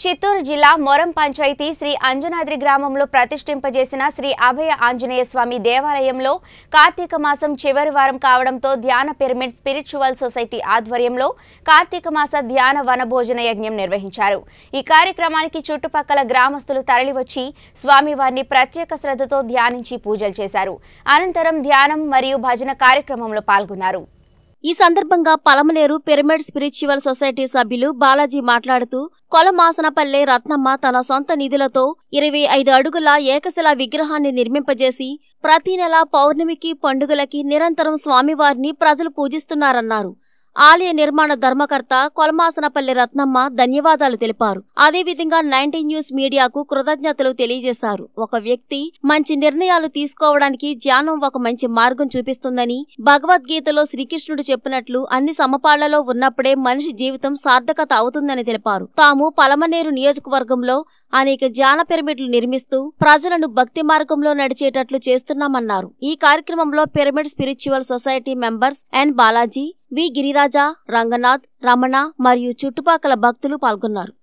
చిత్తూరు జిల్లా మొరం పంచాయతీ శ్రీ అంజనాద్రి గ్రామంలో ప్రతిష్ఠింపజేసిన శ్రీ అభయ ఆంజనేయ స్వామి దేవాలయంలో కార్తీక మాసం చివరి వారం కావడంతో ధ్యాన పిరమిడ్ స్పిరిచువల్ సొసైటీ ఆధ్వర్యంలో కార్తీక మాస ధ్యాన వనభోజన యజ్ఞం నిర్వహించారు ఈ కార్యక్రమానికి చుట్టుపక్కల గ్రామస్తులు తరలివచ్చి స్వామివారిని ప్రత్యేక శ్రద్ధతో ధ్యానించి పూజలు చేశారు అనంతరం ధ్యానం మరియు భజన కార్యక్రమంలో పాల్గొన్నారు ఈ సందర్భంగా పలమనేరు పిరమిడ్ స్పిరిచువల్ సొసైటీ సభ్యులు బాలాజీ మాట్లాడుతూ కొలమాసనపల్లె రత్నమ్మ తన సొంత నిధులతో ఇరవై ఐదు అడుగుల ఏకశిల విగ్రహాన్ని నిర్మింపజేసి ప్రతి నెల పౌర్ణమికి పండుగలకి నిరంతరం స్వామివారిని ప్రజలు పూజిస్తున్నారన్నారు ఆలయ నిర్మాణ ధర్మకర్త కొలమాసనపల్లి రత్నమ్మ ధన్యవాదాలు తెలిపారు అదేవిధంగా నైన్టీన్ న్యూస్ మీడియాకు కృతజ్ఞతలు తెలియజేశారు ఒక వ్యక్తి మంచి నిర్ణయాలు తీసుకోవడానికి ధ్యానం ఒక మంచి మార్గం చూపిస్తుందని భగవద్గీతలో శ్రీకృష్ణుడు చెప్పినట్లు అన్ని సమపాళ్లలో ఉన్నప్పుడే మనిషి జీవితం సార్థకత అవుతుందని తెలిపారు తాము పలమనేరు నియోజకవర్గంలో అనేక ధ్యాన పిరమిడ్లు నిర్మిస్తూ ప్రజలను భక్తి మార్గంలో నడిచేటట్లు చేస్తున్నామన్నారు ఈ కార్యక్రమంలో pyramid spiritual society members N Balaji V Giriraja Ranganath Ramana మరియు చుట్టుపక్కల భక్తులు పాల్గొన్నారు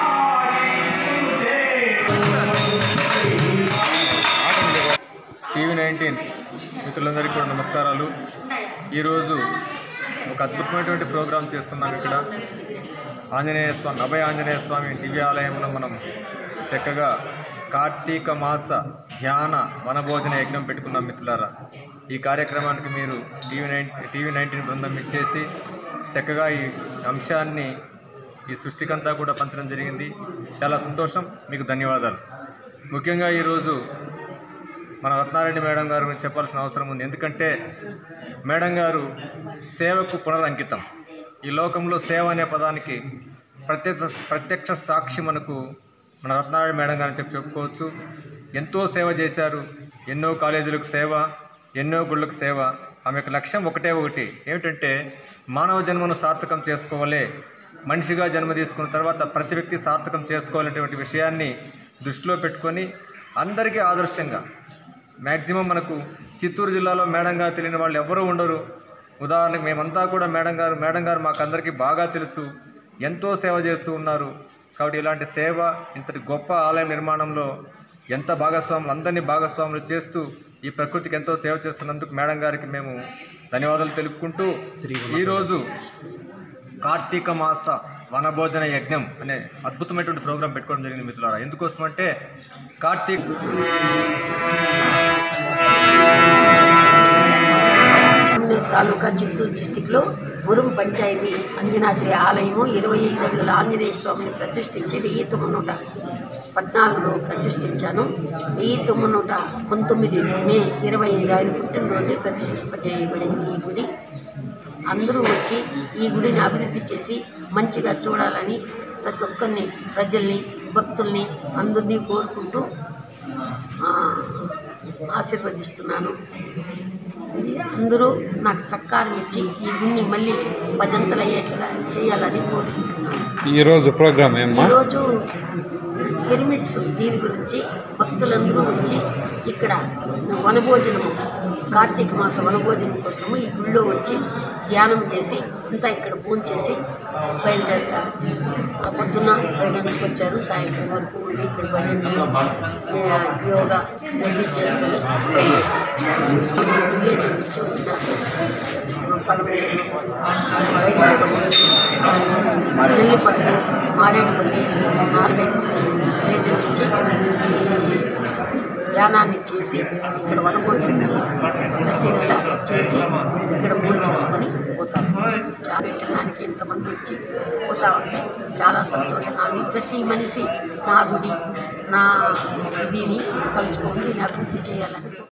టీవీ నైన్టీన్ మిత్రులందరికీ కూడా నమస్కారాలు ఈరోజు ఒక అద్భుతమైనటువంటి ప్రోగ్రాం చేస్తున్నాం ఇక్కడ ఆంజనేయ స్వామి అభయ ఆంజనేయ స్వామి దివ్యాలయంలో మనం చక్కగా కార్తీక మాస ధ్యాన వనభోజన యజ్ఞం పెట్టుకున్నాం మిత్రులారా ఈ కార్యక్రమానికి మీరు టీవీ నైన్ టీవీ నైన్టీన్ బృందం ఇచ్చేసి చక్కగా ఈ అంశాన్ని ఈ సృష్టికంతా కూడా పంచడం జరిగింది చాలా సంతోషం మీకు ధన్యవాదాలు ముఖ్యంగా ఈరోజు మన రత్నారెడ్డి మేడం గారు గురించి చెప్పాల్సిన అవసరం ఉంది ఎందుకంటే మేడం గారు సేవకు పునరంకితం ఈ లోకంలో సేవ అనే పదానికి ప్రత్యక్ష ప్రత్యక్ష సాక్షి మనకు మన రత్నారెడ్డి మేడం గారిని చెప్పి చెప్పుకోవచ్చు ఎంతో సేవ చేశారు ఎన్నో కాలేజీలకు సేవ ఎన్నో గుళ్ళకు సేవ ఆమె యొక్క లక్ష్యం ఒకటే ఒకటి ఏమిటంటే మానవ జన్మను సార్థకం చేసుకోవాలే మనిషిగా జన్మ తీసుకున్న తర్వాత ప్రతి వ్యక్తి సార్థకం చేసుకోవాలనేటువంటి విషయాన్ని దృష్టిలో పెట్టుకొని అందరికీ ఆదర్శంగా మ్యాక్సిమం మనకు చిత్తూరు జిల్లాలో మేడం గారు తెలియని వాళ్ళు ఎవరూ ఉండరు ఉదాహరణకు మేమంతా కూడా మేడం గారు మేడం గారు మాకు అందరికీ బాగా తెలుసు ఎంతో సేవ చేస్తూ ఉన్నారు కాబట్టి ఇలాంటి సేవ ఇంతటి గొప్ప ఆలయం నిర్మాణంలో ఎంత భాగస్వాములు అందరినీ భాగస్వాములు చేస్తూ ఈ ప్రకృతికి ఎంతో సేవ చేస్తున్నందుకు మేడం గారికి మేము ధన్యవాదాలు తెలుపుకుంటూ ఈరోజు కార్తీక మాస వనభోజన యజ్ఞం అనే అద్భుతమైనటువంటి ప్రోగ్రాం పెట్టుకోవడం జరిగింది మిత్రులారా ఎందుకోసం అంటే కార్తీక్ అన్ని తాలూకా చిత్తూరు డిస్టిక్లో మురుం పంచాయతీ అంజనాద్రి ఆలయము ఇరవై ఐదు అడుగుల ఆంజనేయ స్వామిని ప్రతిష్ఠించి వెయ్యి తొమ్మిది నూట పద్నాలుగులో ప్రతిష్ఠించాను వెయ్యి తొమ్మిది నూట పంతొమ్మిది మే ఇరవై ఐదు ఆయన పుట్టినరోజు ప్రతిష్ఠింపజేయబడింది ఈ గుడి అందరూ వచ్చి ఈ గుడిని అభివృద్ధి చేసి మంచిగా చూడాలని ప్రతి ఒక్కరిని ప్రజల్ని భక్తుల్ని అందరినీ కోరుకుంటూ ఆ, ఆశీర్వదిస్తున్నాను ఇది అందరూ నాకు సత్కారం ఇచ్చి ఈ గుడిని మళ్ళీ పదంతలు అయ్యేట్లుగా చేయాలని కోరుకుంటున్నాను ఈరోజు ప్రోగ్రామ్ ఏమ్మా ఈరోజు పిరమిడ్స్ దీని గురించి భక్తులందరూ వచ్చి ఇక్కడ వనభోజనము కార్తీక మాస వనభోజనం కోసము ఈ గుళ్ళో వచ్చి ధ్యానం చేసి అంతా ఇక్కడ పూజ చేసి బయలుదేరుతారు ఆ పొద్దున్న పది గంటలకు వచ్చారు సాయంత్రం వరకు ఉండి ఇక్కడ భజనలు ఆ, యోగా అన్నీ చేసుకొని విలేజ్ నుంచి వచ్చినారు పలమనేరు నెల్లిపట్టు మారేడుపల్లి నాలుగైదు విలేజ్ల నుంచి ఈ ధ్యానాన్ని చేసి ఇక్కడ వనభోజనం ప్రతి నెల చేసి ఇక్కడ పూజ చేసుకొని పోతారు చాలా పెట్టడానికి ఇంతమంది వచ్చి పోతా ఉంటే చాలా సంతోషంగా ఉంది ప్రతి మనిషి నా గుడి నా ఇదిని తలుచుకొని దీన్ని అభివృద్ధి చేయాలని